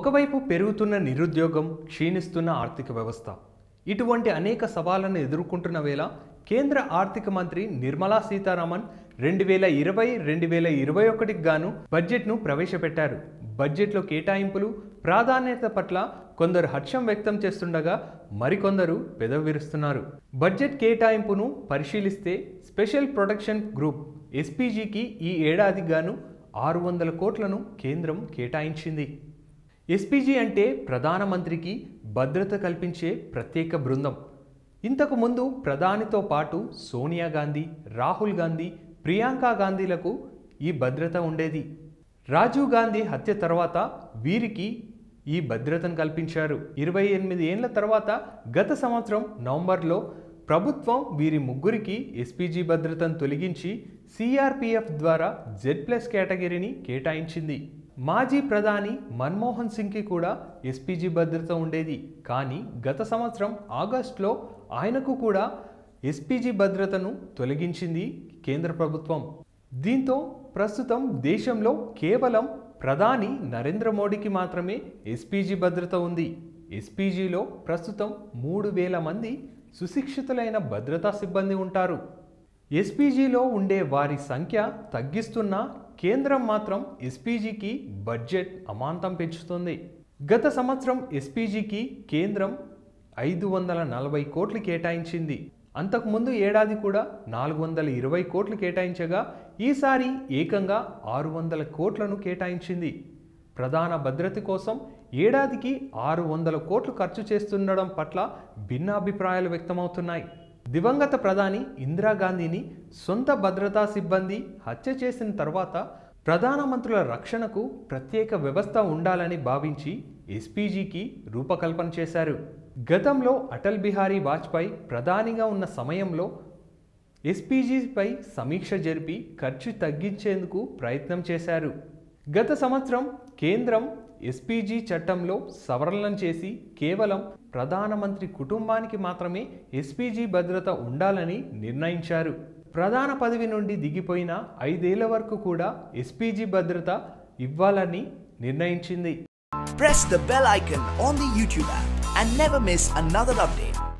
ఒకవైపు పెరుగుతున్న నిరుద్యోగం క్షీణిస్తున్న ఆర్థిక వ్యవస్థ ఇటువంటి అనేక సవాళ్లను ఎదుర్కొంటున్న వేళ కేంద్ర ఆర్థిక మంత్రి నిర్మలా సీతారామన్ రెండు వేల ఇరవై రెండు వేల ఇరవై ఒకటికి గాను బడ్జెట్ను ప్రవేశపెట్టారు బడ్జెట్లో కేటాయింపులు ప్రాధాన్యత పట్ల కొందరు హర్షం వ్యక్తం చేస్తుండగా మరికొందరు పెదవిరుస్తున్నారు బడ్జెట్ కేటాయింపును పరిశీలిస్తే స్పెషల్ ప్రొటెక్షన్ గ్రూప్ ఎస్పీజీకి ఈ ఏడాదికి గాను ఆరు వందల కోట్లను కేంద్రం కేటాయించింది ఎస్పీజీ అంటే ప్రధానమంత్రికి భద్రత కల్పించే ప్రత్యేక బృందం ఇంతకు ముందు ప్రధానితో పాటు సోనియా గాంధీ రాహుల్ గాంధీ ప్రియాంక గాంధీలకు ఈ భద్రత ఉండేది రాజీవ్ గాంధీ హత్య తర్వాత వీరికి ఈ భద్రతను కల్పించారు ఇరవై ఎనిమిది ఏళ్ల తర్వాత గత సంవత్సరం నవంబర్లో ప్రభుత్వం వీరి ముగ్గురికి ఎస్పీజీ భద్రతను తొలగించి సిఆర్పిఎఫ్ ద్వారా జెడ్ ప్లస్ కేటగిరీని కేటాయించింది మాజీ ప్రధాని మన్మోహన్ సింగ్కి కూడా ఎస్పీజీ భద్రత ఉండేది కానీ గత సంవత్సరం ఆగస్టులో ఆయనకు కూడా ఎస్పీజీ భద్రతను తొలగించింది కేంద్ర ప్రభుత్వం దీంతో ప్రస్తుతం దేశంలో కేవలం ప్రధాని నరేంద్ర మోడీకి మాత్రమే ఎస్పీజీ భద్రత ఉంది ఎస్పీజీలో ప్రస్తుతం మూడు వేల మంది సుశిక్షితులైన భద్రతా సిబ్బంది ఉంటారు ఎస్పీజీలో ఉండే వారి సంఖ్య తగ్గిస్తున్నా కేంద్రం మాత్రం ఎస్పీజీకి బడ్జెట్ అమాంతం పెంచుతుంది గత సంవత్సరం ఎస్పీజీకి కేంద్రం ఐదు వందల నలభై కోట్లు కేటాయించింది అంతకుముందు ఏడాది కూడా నాలుగు వందల ఇరవై కోట్లు కేటాయించగా ఈసారి ఏకంగా ఆరు వందల కోట్లను కేటాయించింది ప్రధాన భద్రత కోసం ఏడాదికి ఆరు వందల కోట్లు ఖర్చు చేస్తుండడం పట్ల భిన్నాభిప్రాయాలు వ్యక్తమవుతున్నాయి దివంగత ప్రధాని ఇందిరాగాంధీని సొంత భద్రతా సిబ్బంది హత్య చేసిన తర్వాత ప్రధానమంత్రుల రక్షణకు ప్రత్యేక వ్యవస్థ ఉండాలని భావించి ఎస్పీజీకి రూపకల్పన చేశారు గతంలో అటల్ బిహారీ వాజ్పేయి ప్రధానిగా ఉన్న సమయంలో ఎస్పీజీపై సమీక్ష జరిపి ఖర్చు తగ్గించేందుకు ప్రయత్నం చేశారు గత సంవత్సరం కేంద్రం ఎస్పీజీ చట్టంలో సవరణలను చేసి కేవలం ప్రధానమంత్రి కుటుంబానికి మాత్రమే ఎస్పీజీ భద్రత ఉండాలని నిర్ణయించారు ప్రధాన పదవి నుండి దిగిపోయిన ఐదేళ్ల వరకు కూడా ఎస్పీజీ భద్రత ఇవ్వాలని నిర్ణయించింది Press the bell icon on the YouTube app and never miss another update.